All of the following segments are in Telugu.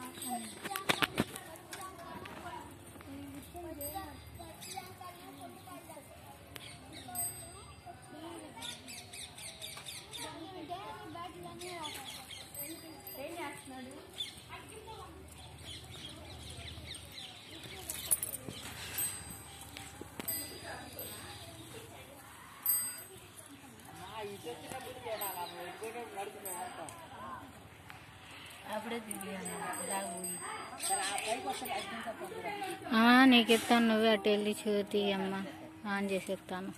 అప్పుడే తిరిగాను పోయి ఆ, నీకు ఇస్తాను నువ్వే అటు వెళ్ళి చూతి అమ్మ ఆన్ చేసి ఇస్తాను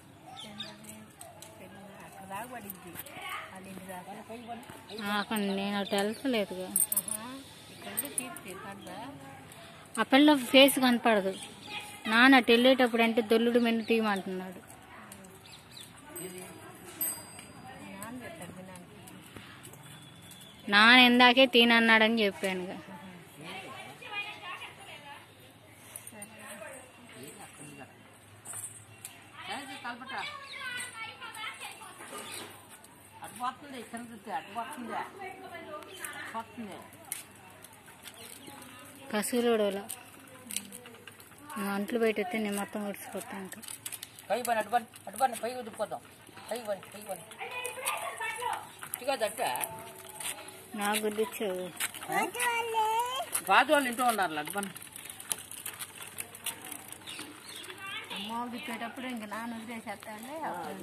అక్కడ దాకా పడింది వాళ్ళ ఇంటి దాకా ఆ, అక్కడ నేను అటు వెళ్తలేదుగా ఆహా, ఇక్కడ తీర్చి పడ్డా ఆ పిల్ల ఫేస్ కనపడదు నాన్న అటు వెళ్ళేటప్పుడు అంటే దొల్లుడు మెన్ను తీయమంటున్నాడు నాన్న పెట్టాడు తినానికి నాన్న ఇందాకే తినన్నాడని చెప్పానుగా కలపట అటు పోతుంది తిరుగుతుంది అటు పోతుంది పోతుంది కసురుడులో నువ్వు అంట్లు పెట్టితే నేను మొత్తం ఉడిచిపోతాను ఇంకా పై పని అటు పని అటు పని పై ఉదిపోతాం పై పని పై పని ఇక దట్ట నా గుర్తిచ్చావు పాత వాళ్ళు ఇంటూ ఉన్నారు అటు పని అమ్మ తిప్పేటప్పుడు ఇంక నాన్న వదిలేసేస్తాండే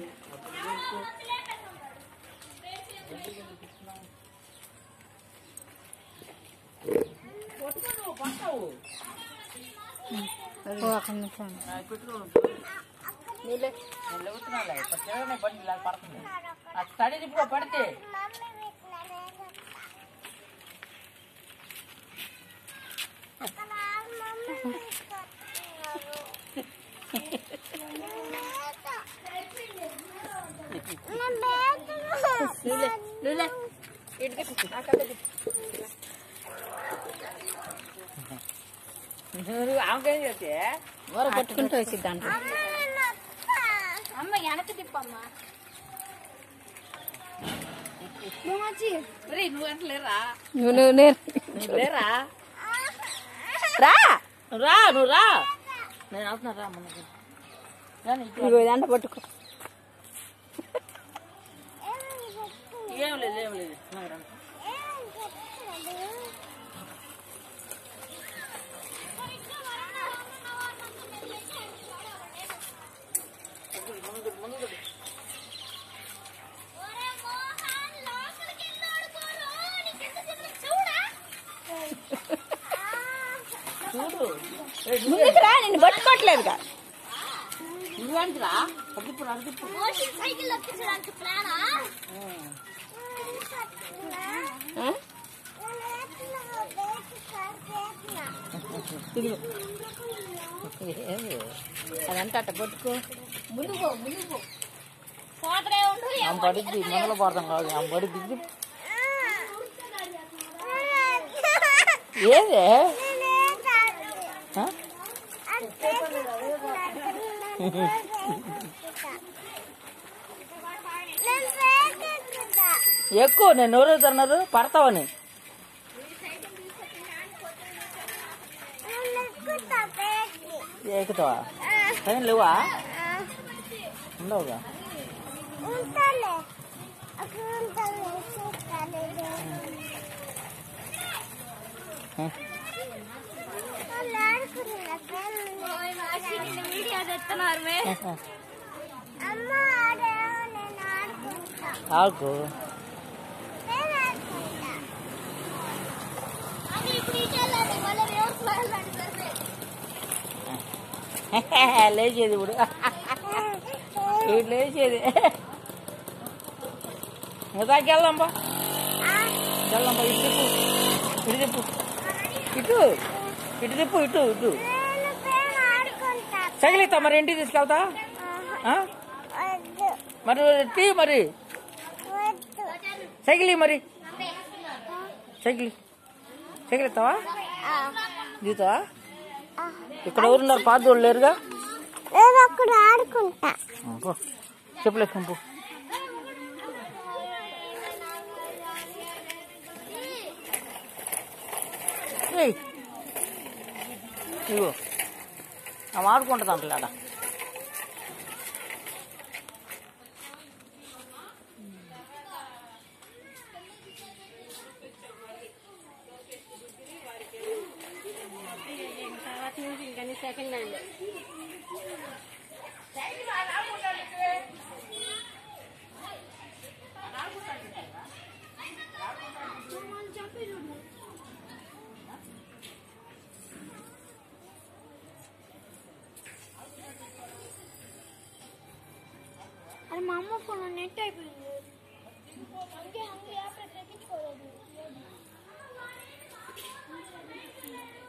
ఓ అక్కడ నిల్చోండి. నీళ్ళే నేను లేవుతున్నాలే ఇప్పుడు తిరగనే బండి ఇలా పడుతుంది ఆ స్టడీ తిప్పుకో పడితే నీళ్ళే నీళ్ళే ఇటు తిప్పు ఆ కళ్ళ తిప్పు నువ్వు ఆమెకేం చేస్తే ఊర కొట్టుకుంటూ వచ్చి దాంట్లో అమ్మ వెనక్కి తిప్పమ్మా మరి నువ్వు అంటే లేరా నువ్వు నువ్వు నేను నువ్వు లేరా రా నువ్వు రా నువ్వు రా నేను అవుతున్నా రా మనకి రాని ఇటు రా. ఇగో దండ పట్టుకో ఏం లేదు ఏం లేదు నువ్వు రా. ముందు ముందు చూడు ముందుకు రా నేను పట్టుకోవట్లేదుగా నువ్వేంటిరా అడుగుప్పుడు అడుగుప్పుడు సైకిల్ ఎక్కించడానికి ప్లానా ఆ? ఏమి అదంతా అట్ట పట్టుకో మునుగో మునుగో పోతనే ఉండు ఆమె పడిద్ది మొదలు పడతాం కాదు ఆమె పడిద్ది ఏదే ఆ? ఎక్కువ నేను ఎవరు అన్నారు పడతావని ఎక్కుతావా పైన లేవా ఉండవుగా ఉంటాలే అక్కడ ఉంటాలే చూస్తాలే వీడియో తెస్తున్నారు మే అమ్మ ఆడేమో నేను ఆడుకుంటా ఆకు నేను ఆడుకుంటా అది ఇప్పుడు ఇటు వెళ్ళాలి మళ్ళీ రివర్స్ లో వెళ్ళాలి సరే లేచేది ఇప్పుడు ఇప్పుడు లేచేది ఇందాక వెళ్దాం బా వెళ్దాం బా ఇటు తిప్పు ఇటు తిప్పు ఇటు ఇటు తిప్పు ఇటు ఇటు నేను ప్రేమ ఆడుకుంటా సగిలిస్తా మరి ఇంటికి తీసుకెళ్తా ఆ? వద్దు మరి టీ మరి వద్దు సైకిల్ ఇయ్యి మరి సైకిల్ సైకిల్ ఇస్తావా దిగుతావా ఇక్కడ ఎవరున్నారు పాత వాళ్ళు లేరుగా నేను అక్కడ ఆడుకుంటా ఆ, పో చెప్పులు వేసుకొని పో ఏయ్ ఇగో ఆమె ఆడుకుంటుంది అంటలేడ తర్వాత నుంచి ఇంకా సెకండ్ హ్యాండ్ అది మా అమ్మ ఫోన్ నెట్ అయిపోయింది అందుకే అందుకే యాప్ తెప్పించుకోలేదు